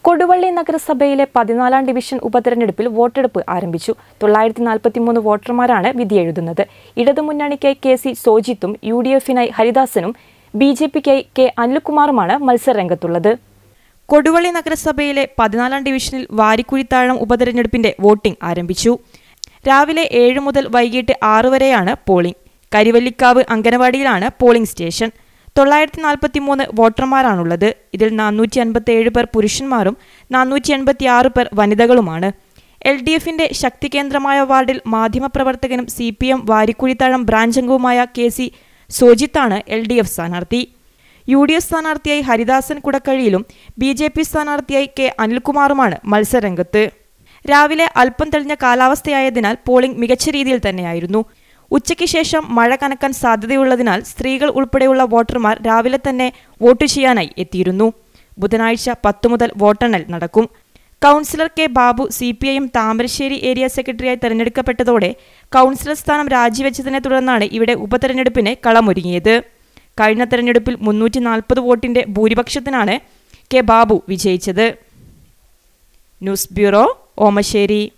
കൊടുവള്ളി നഗരസഭയിലെ പതിനാലാം ഡിവിഷൻ ഉപതെരഞ്ഞെടുപ്പിൽ വോട്ടെടുപ്പ് ആരംഭിച്ചു തൊള്ളായിരത്തി നാൽപ്പത്തിമൂന്ന് വോട്ടർമാരാണ് വിധിയെഴുതുന്നത് ഇടതുമുന്നണിക്കായി കെ സി സോജിത്തും യു ഡി എഫിനായി ഹരിദാസനും ബി ജെ പിക്കായി കെ അനിൽകുമാറുമാണ് മത്സരരംഗത്തുള്ളത് കൊടുവള്ളി നഗരസഭയിലെ പതിനാലാം ഡിവിഷനിൽ വാരിക്കുഴിത്താഴം ഉപതെരഞ്ഞെടുപ്പിന്റെ വോട്ടിംഗ് ആരംഭിച്ചു രാവിലെ ഏഴ് മുതൽ വൈകിട്ട് ആറ് വരെയാണ് പോളിംഗ് കരിവല്ലിക്കാവ് അങ്കനവാടിയിലാണ് പോളിംഗ് സ്റ്റേഷൻ തൊള്ളായിരത്തി നാൽപ്പത്തി മൂന്ന് വോട്ടർമാരാണുള്ളത് ഇതിൽ നാനൂറ്റി അൻപത്തി ഏഴ് പേർ പുരുഷന്മാരും നാനൂറ്റി എൺപത്തി ആറ് പേർ വനിതകളുമാണ് എൽ ഡി എഫിന്റെ ശക്തി കേന്ദ്രമായ വാർഡിൽ മാധ്യമപ്രവർത്തകനും C P M Varikkuzhithazham branch അംഗവുമായ കെ സി സോജിത്താണ് എൽ ഡി എഫ് സ്ഥാനാർത്ഥി യു ഡി എഫ് സ്ഥാനാർത്ഥിയായി ഹരിദാസൻ കുടക്കഴിയിലും ബി ജെ പി സ്ഥാനാർത്ഥിയായി കെ അനിൽകുമാറുമാണ് മത്സരരംഗത്ത് രാവിലെ അല്പം തെളിഞ്ഞ കാലാവസ്ഥയായതിനാൽ പോളിംഗ് മികച്ച രീതിയിൽ തന്നെയായിരുന്നു ഉച്ചയ്ക്ക് ശേഷം മഴ കനക്കാൻ സാധ്യതയുള്ളതിനാൽ സ്ത്രീകൾ ഉൾപ്പെടെയുള്ള വോട്ടർമാർ രാവിലെ തന്നെ വോട്ട് ചെയ്യാനായി എത്തിയിരുന്നു ബുധനാഴ്ച പത്തു മുതൽ വോട്ടെണ്ണൽ നടക്കും councillor K Babu C P IM Thamarassery area സെക്രട്ടറിയായി തെരഞ്ഞെടുക്കപ്പെട്ടതോടെ കൗൺസിലർ സ്ഥാനം രാജിവെച്ചതിനെ തുടർന്നാണ് ഇവിടെ ഉപതെരഞ്ഞെടുപ്പിന് കളമൊരുങ്ങിയത് കഴിഞ്ഞ തെരഞ്ഞെടുപ്പിൽ മുന്നൂറ്റി നാൽപ്പത് വോട്ടിന്റെ ഭൂരിപക്ഷത്തിനാണ് കെ ബാബു വിജയിച്ചത് ന്യൂസ് ബ്യൂറോ ഓമശ്ശേരി